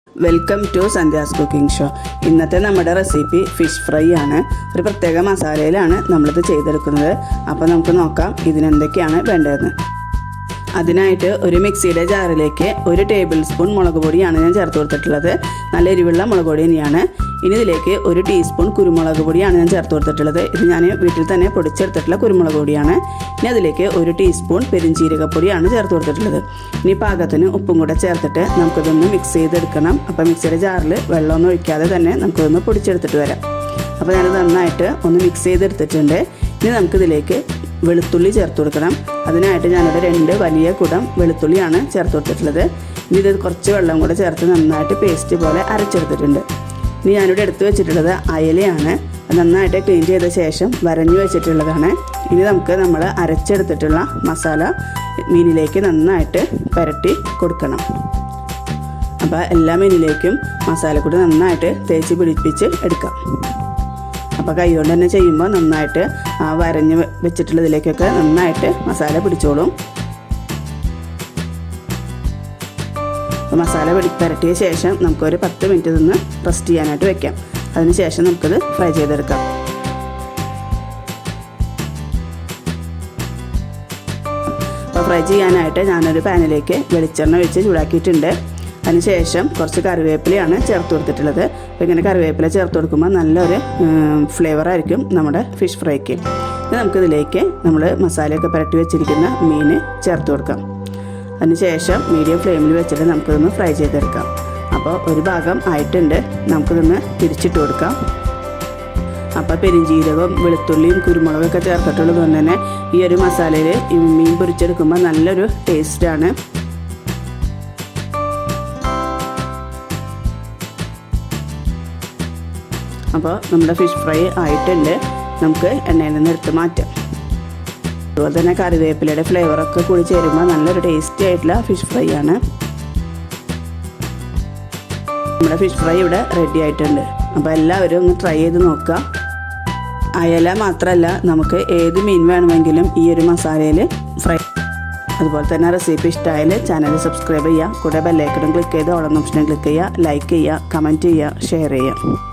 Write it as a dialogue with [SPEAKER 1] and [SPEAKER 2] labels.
[SPEAKER 1] welcome to Sandhya's cooking show ഇന്നത്തെ നമ്മുടെ recipe fish fry ആണ് ഒരു പ്രത്യേക മസാലയിലാണ് നമ്മളിത് ചെയ്തെടുക്കുന്നത് അപ്പോൾ നമുക്ക് നോക്കാം ഇതിനെന്തൊക്കെയാണ് വേണ്ടതെന്ന് അതിനായിട്ട് ഒരു മിക്സിയുടെ ജാറിലേക്ക് ഒരു ടേബിൾ സ്പൂൺ മുളക് പൊടിയാണ് ഞാൻ ചേർത്ത് കൊടുത്തിട്ടുള്ളത് നല്ല എരിവുള്ള മുളക് പൊടി തന്നെയാണ് ഇനി ഇതിലേക്ക് ഒരു ടീസ്പൂൺ കുരുമുളക് പൊടിയാണ് ഞാൻ ചേർത്ത് കൊടുത്തിട്ടുള്ളത് ഇത് ഞാൻ വീട്ടിൽ തന്നെ പൊടിച്ചെടുത്തിട്ടുള്ള കുരുമുളക് പൊടിയാണ് ഇനി അതിലേക്ക് ഒരു ടീസ്പൂൺ പെരിഞ്ചീരകപ്പൊടിയാണ് ചേർത്ത് കൊടുത്തിട്ടുള്ളത് ഇനി പാകത്തിന് ഉപ്പും കൂടെ ചേർത്തിട്ട് നമുക്കിതൊന്ന് മിക്സ് ചെയ്തെടുക്കണം അപ്പോൾ മിക്സിയുടെ ജാറിൽ വെള്ളമൊന്നും ഒഴിക്കാതെ തന്നെ നമുക്കിതൊന്ന് പൊടിച്ചെടുത്തിട്ട് വരാം അപ്പോൾ ഞാനത് നന്നായിട്ട് ഒന്ന് മിക്സ് ചെയ്തെടുത്തിട്ടുണ്ട് ഇനി നമുക്കിതിലേക്ക് വെളുത്തുള്ളി ചേർത്ത് കൊടുക്കണം അതിനായിട്ട് ഞാനിവിടെ രണ്ട് വലിയ കുടം വെളുത്തുള്ളിയാണ് ചേർത്ത് കൊടുത്തിട്ടുള്ളത് ഇനി ഇത് കുറച്ച് വെള്ളം കൂടെ ചേർത്ത് നന്നായിട്ട് പേസ്റ്റ് പോലെ അരച്ചെടുത്തിട്ടുണ്ട് ഇനി ഞാനിവിടെ എടുത്തു വെച്ചിട്ടുള്ളത് അയലയാണ് അത് നന്നായിട്ട് ക്ലീൻ ചെയ്ത ശേഷം വരഞ്ഞു വെച്ചിട്ടുള്ളതാണ് ഇനി നമുക്ക് നമ്മൾ അരച്ചെടുത്തിട്ടുള്ള മസാല മീനിലേക്ക് നന്നായിട്ട് പുരട്ടി കൊടുക്കണം അപ്പോൾ എല്ലാ മീനിലേക്കും മസാലക്കൂടി നന്നായിട്ട് തേച്ച് പിടിപ്പിച്ച് എടുക്കാം അപ്പോൾ കൈ കൊണ്ട് തന്നെ ചെയ്യുമ്പോൾ നന്നായിട്ട് ആ വരഞ്ഞ് വെച്ചിട്ടുള്ളതിലേക്കൊക്കെ നന്നായിട്ട് മസാല പിടിച്ചോളും മസാല പിടി പുരട്ടിയ ശേഷം നമുക്കൊരു പത്ത് മിനിറ്റ് നിന്ന് റെസ്റ്റ് ചെയ്യാനായിട്ട് വെക്കാം അതിനുശേഷം നമുക്കത് ഫ്രൈ ചെയ്തെടുക്കാം അപ്പോൾ ഫ്രൈ ചെയ്യാനായിട്ട് ഞാനൊരു പാനിലേക്ക് വെളിച്ചെണ്ണ ഒഴിച്ച് ചൂടാക്കിയിട്ടുണ്ട് അതിനുശേഷം കുറച്ച് കറിവേപ്പിലയാണ് ചേർത്ത് കൊടുത്തിട്ടുള്ളത് അപ്പോൾ ഇങ്ങനെ കറിവേപ്പില ചേർത്ത് കൊടുക്കുമ്പോൾ നല്ലൊരു ഫ്ലേവർ ആയിരിക്കും നമ്മുടെ ഫിഷ് ഫ്രൈക്ക് ഇനി നമുക്കിതിലേക്ക് നമ്മൾ മസാലയൊക്കെ പുരട്ടി വെച്ചിരിക്കുന്ന മീൻ ചേർത്ത് കൊടുക്കാം അതിനുശേഷം മീഡിയം ഫ്ലെയിമിൽ വെച്ചിട്ട് നമുക്കിതൊന്ന് ഫ്രൈ ചെയ്തെടുക്കാം അപ്പോൾ ഒരു ഭാഗം ആയിട്ടുണ്ട് നമുക്കിതൊന്ന് തിരിച്ചിട്ട് കൊടുക്കാം അപ്പോൾ പെരിഞ്ചീരകവും വെളുത്തുള്ളിയും കുരുമുളകൊക്കെ ചേർത്തിട്ടുള്ളത് കൊണ്ട് തന്നെ ഈ ഒരു മസാലയിൽ ഈ മീൻ പൊരിച്ചെടുക്കുമ്പോൾ നല്ലൊരു ടേസ്റ്റാണ് അപ്പോൾ നമ്മുടെ ഫിഷ് ഫ്രൈ ആയിട്ടുണ്ട് നമുക്ക് എണ്ണയിൽ നിന്ന് എടുത്ത് മാറ്റാം അതുപോലെ തന്നെ കറിവേപ്പിലയുടെ ഫ്ലേവറൊക്കെ കൂടി ചേരുമ്പോൾ നല്ലൊരു ടേസ്റ്റി ആയിട്ടുള്ള ഫിഷ് ഫ്രൈ ആണ് നമ്മുടെ ഫിഷ് ഫ്രൈ ഇവിടെ റെഡി ആയിട്ടുണ്ട് അപ്പോൾ എല്ലാവരും ഒന്ന് ട്രൈ ചെയ്ത് നോക്കുക അയല മാത്രമല്ല നമുക്ക് ഏത് മീൻ വേണമെങ്കിലും ഈ ഒരു മസാലയിൽ ഫ്രൈ അതുപോലെ തന്നെ റെസിപ്പി ഇഷ്ടമായാൽ ചാനൽ സബ്സ്ക്രൈബ് ചെയ്യുക കൂടെ ബെല്ലൈക്കണും ക്ലിക്ക് ചെയ്ത് ഓളം ഓപ്ഷനും ക്ലിക്ക് ചെയ്യുക ലൈക്ക് ചെയ്യുക കമൻറ്റ് ചെയ്യുക ഷെയർ ചെയ്യുക